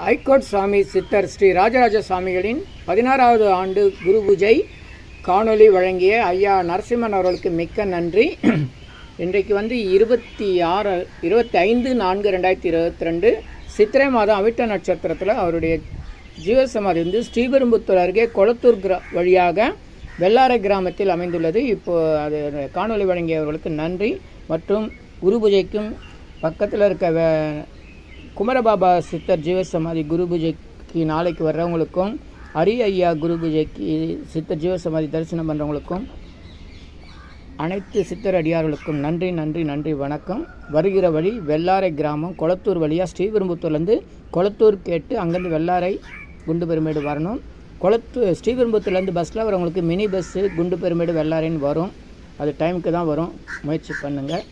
ஐகோட் சுவாமி சித்தர் ஸ்ரீ ராஜராஜ சுவாமிகளின் பதினாறாவது ஆண்டு குரு பூஜை காணொளி வழங்கிய ஐயா நரசிம்மன் அவர்களுக்கு மிக்க நன்றி இன்றைக்கு வந்து இருபத்தி ஆறு இருபத்தி ஐந்து நான்கு ரெண்டாயிரத்தி இருபத்தி ரெண்டு சித்திரை மாதம் அவிட்ட நட்சத்திரத்தில் அவருடைய ஜீவசமாதி வந்து ஸ்ரீபெரும்புத்தூர் அருகே கொளத்தூர் கிரா வழியாக வெள்ளாரை கிராமத்தில் அமைந்துள்ளது இப்போ அது காணொளி வழங்கியவர்களுக்கு நன்றி மற்றும் குரு பூஜைக்கும் பக்கத்தில் இருக்க வே- குமரபாபா சித்தர் ஜீவசமாதி குரு பூஜைக்கு நாளைக்கு வர்றவங்களுக்கும் அரி ஐயா குரு பூஜைக்கு சித்தர் ஜீவசமாதி தரிசனம் பண்ணுறவங்களுக்கும் அனைத்து சித்தர் அடியார்களுக்கும் நன்றி நன்றி நன்றி வணக்கம் வருகிற வழி வெள்ளாரை கிராமம் கொளத்தூர் வழியாக ஸ்ரீபெரும்புத்தூர்லேருந்து கொளத்தூர் கேட்டு அங்கேருந்து வெள்ளாரை குண்டு பெருமேடு வரணும் கொளத்தூர் ஸ்ரீபெரும்புத்தூர்லேருந்து பஸ்ஸில் வரவங்களுக்கு மினி பஸ்ஸு குண்டு பெருமேடு வெள்ளாரைன்னு வரும் அது டைமுக்கு தான் வரும் முயற்சி பண்ணுங்கள்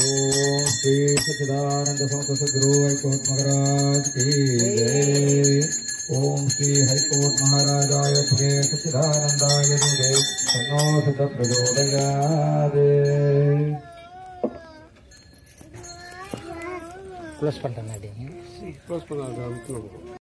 ओम श्री सच्चिदानंद समत सदगुरु हरिकोट महाराज की जय ओम श्री हरिकोट महाराजाय सुखे सच्चिदानंदाय दुर्गे तन्नो सदा प्रचोदयात् க்ளோஸ் பண்ணிட்டேன் அப்படிங்க க்ளோஸ் பண்ண